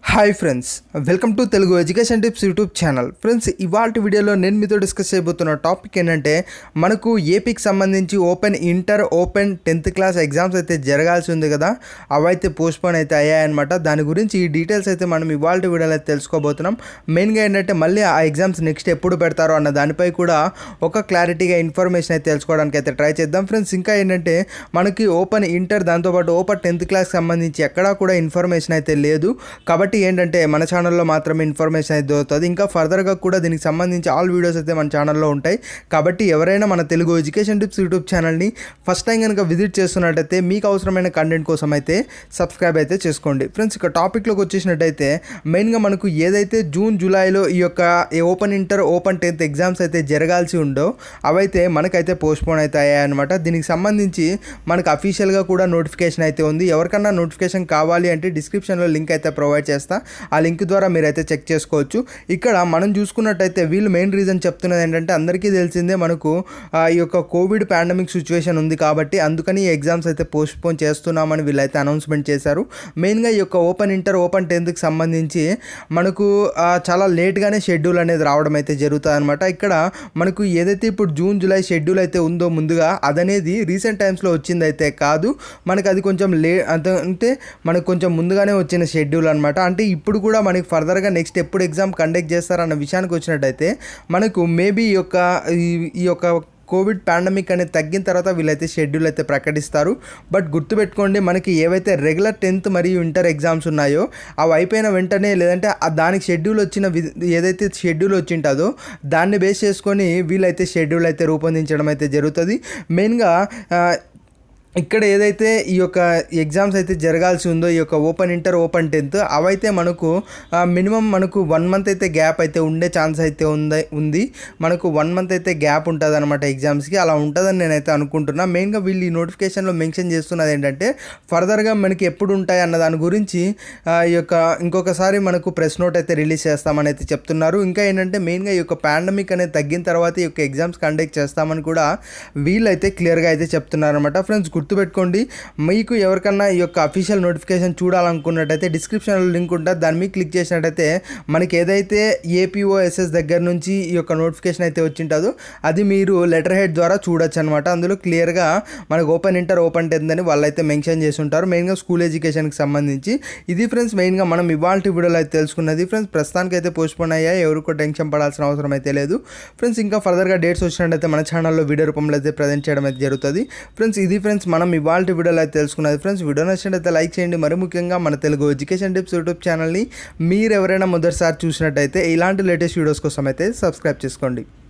hi friends welcome to Telugu education tips YouTube channel friends ఇవాళ వీడియోలో నేను మీతో డిస్కస్ చేయబోతున్న టాపిక్ ఏంటంటే మనకు ఏపీకి సంబంధించి open inter open tenth class exams అయితే జరగాల్సి ఉంది కదా అవైతే పోస్ట్పోన్ అయితే అయ్యాయన్నమాట దాని గురించి ఈ డీటెయిల్స్ అయితే మనం ఇవాళ వీడియోలో అయితే తెలుసుకోబోతున్నాం మెయిన్గా ఏంటంటే మళ్ళీ ఆ ఎగ్జామ్స్ నెక్స్ట్ ఎప్పుడు పెడతారో అన్న దానిపై కూడా ఒక క్లారిటీగా ఇన్ఫర్మేషన్ అయితే తెలుసుకోవడానికి అయితే ట్రై చేద్దాం ఫ్రెండ్స్ ఇంకా ఏంటంటే మనకి ఓపెన్ ఇంటర్ దాంతోపాటు ఓపెన్ టెన్త్ క్లాస్కి సంబంధించి ఎక్కడా కూడా ఇన్ఫర్మేషన్ అయితే లేదు కాబట్టి ఏంటంటే మన ఛానల్లో మాత్రమే ఇన్ఫర్మేషన్ అయితే దొరుకుతుంది ఇంకా ఫర్దర్గా కూడా దీనికి సంబంధించి ఆల్ వీడియోస్ అయితే మన ఛానల్లో ఉంటాయి కాబట్టి ఎవరైనా మన తెలుగు ఎడ్యుకేషన్ టిప్స్ యూట్యూబ్ ఛానల్ని ఫస్ట్ టైం కనుక విజిట్ చేస్తున్నట్టయితే మీకు అవసరమైన కంటెంట్ కోసం అయితే సబ్స్క్రైబ్ అయితే చేసుకోండి ఫ్రెండ్స్ ఇక టాపిక్లోకి వచ్చేసినట్టయితే మెయిన్గా మనకు ఏదైతే జూన్ జూలైలో ఈ యొక్క open inter open tenth exams అయితే జరగాల్సి ఉండో అవైతే మనకైతే పోస్ట్పోన్ అయితే అయ్యాయన్నమాట దీనికి సంబంధించి మనకు అఫీషియల్గా కూడా నోటిఫికేషన్ అయితే ఉంది ఎవరికన్నా నోటిఫికేషన్ కావాలి అంటే డిస్క్రిప్షన్లో లింక్ అయితే ప్రొవైడ్ చేస్తా ఆ లింక్ ద్వారా మీరైతే చెక్ చేసుకోవచ్చు ఇక్కడ మనం చూసుకున్నట్టయితే వీళ్ళు మెయిన్ రీజన్ చెప్తున్నది ఏంటంటే అందరికీ తెలిసిందే మనకు ఆ, ఈ యొక్క కోవిడ్ పాండమిక్ సిచ్యువేషన్ ఉంది కాబట్టి అందుకని ఈ ఎగ్జామ్స్ అయితే పోస్ట్పోన్ చేస్తున్నామని వీళ్ళైతే అనౌన్స్మెంట్ చేశారు మెయిన్గా ఈ యొక్క ఓపెన్ ఇంటర్ ఓపెన్ టెన్త్కి సంబంధించి మనకు ఆ, చాలా లేట్గానే షెడ్యూల్ అనేది రావడం అయితే జరుగుతుంది అనమాట ఇక్కడ మనకు ఏదైతే ఇప్పుడు జూన్ జూలై షెడ్యూల్ అయితే ఉందో ముందుగా అదనేది రీసెంట్ టైమ్స్లో వచ్చింది అయితే కాదు మనకు అది కొంచెం లే అంత అంటే మనకు కొంచెం ముందుగానే వచ్చిన షెడ్యూల్ అనమాట అంటే ఇప్పుడు కూడా మనకి ఫర్దర్గా నెక్స్ట్ ఎప్పుడు ఎగ్జామ్ కండక్ట్ చేస్తారన్న విషయానికి వచ్చినట్టయితే మనకు మేబీ ఈ యొక్క ఈ- ఈ యొక్క కోవిడ్ పాండమిక్ అనేది తగ్గిన తర్వాత వీళ్ళైతే షెడ్యూల్ అయితే ప్రకటిస్తారు బట్ గుర్తుపెట్టుకోండి మనకి ఏవైతే రెగ్యులర్ టెన్త్ మరియు ఇంటర్ ఎగ్జామ్స్ ఉన్నాయో అవి అయిపోయిన వెంటనే లేదంటే ఆ దానికి షెడ్యూల్ వచ్చిన వి- ఏదైతే షెడ్యూల్ వచ్చింటుందో దాన్ని బేస్ చేసుకొని వీళ్ళైతే షెడ్యూల్ అయితే రూపొందించడం అయితే జరుగుతుంది మెయిన్గా ఆ, ఇక్కడ ఏదైతే ఈ యొక్క ఎగ్జామ్స్ అయితే జరగాల్సి ఉందో ఈ యొక్క ఓపెన్ ఇంటర్ ఓపెన్ టెన్త్ అవైతే మనకు మినిమం మనకు వన్ మంత్ అయితే గ్యాప్ అయితే ఉండే ఛాన్స్ అయితే ఉంది ఉంది మనకు వన్ మంత్ అయితే గ్యాప్ ఉంటుంది అనమాట ఎగ్జామ్స్కి అలా ఉంటుందని నేనైతే అనుకుంటున్నా మెయిన్గా వీళ్ళు ఈ నోటిఫికేషన్లో మెన్షన్ చేస్తున్నది ఏంటంటే ఫర్దర్గా మనకి ఎప్పుడు ఉంటాయి అన్న దాని గురించి ఆ, ఈ యొక్క ఇంకొకసారి మనకు ప్రెస్ నోట్ అయితే రిలీజ్ చేస్తామని అయితే చెప్తున్నారు ఇంకా ఏంటంటే మెయిన్గా ఈ యొక్క పాండమిక్ అనేది తగ్గిన తర్వాత ఈ యొక్క ఎగ్జామ్స్ కండక్ట్ చేస్తామని కూడా వీళ్ళైతే క్లియర్గా అయితే చెప్తున్నారు అనమాట ఫ్రెండ్స్ గుర్తుపెట్టుకోండి మీకు ఎవరికన్నా ఈ యొక్క అఫీషియల్ నోటిఫికేషన్ చూడాలనుకున్నట్టయితే డిస్క్రిప్షన్లో లింక్ ఉంటుంది దాని మీద క్లిక్ చేసినట్టయితే మనకి ఏదైతే ఏపీఓఎస్ఎస్ దగ్గర నుంచి ఈ యొక్క నోటిఫికేషన్ అయితే వచ్చింటుందో అది మీరు లెటర్ హెడ్ ద్వారా చూడొచ్చు అనమాట అందులో క్లియర్గా మనకు ఓపెన్ ఇంటర్ ఓపెన్ టెన్త్ అని వాళ్ళైతే మెన్షన్ చేసి ఉంటారు మెయిన్గా స్కూల్ ఎడ్యుకేషన్కి సంబంధించి ఇది ఫ్రెండ్స్ మెయిన్గా మనం ఇవాళ వీడియోలో అయితే తెలుసుకున్నది ఫ్రెండ్స్ ప్రస్తుతానికి అయితే పోస్ట్పోన్ అయ్యాయి ఎవరికో టెన్షన్ పడాల్సిన అవసరం అయితే లేదు ఫ్రెండ్స్ ఇంకా ఫర్దర్గా డేట్స్ వచ్చినట్టయితే మన ఛానల్లో వీడియో రూపంలో అయితే ప్రజెంట్ చేయడం అయితే జరుగుతుంది ఫ్రెండ్స్ ఇది ఫ్రెండ్స్ మనం ఇవాళ వీడియోలో అయితే తెలుసుకున్నది ఫ్రెండ్స్ వీడియో నచ్చినట్టయితే లైక్ చేయండి మరి ముఖ్యంగా మన తెలుగు ఎడ్యుకేషన్ టిప్స్ యూట్యూబ్ ఛానల్ని మీరు ఎవరైనా మొదటిసారి చూసినట్టయితే ఇలాంటి లేటెస్ట్ వీడియోస్ కోసం అయితే సబ్స్క్రైబ్ చేసుకోండి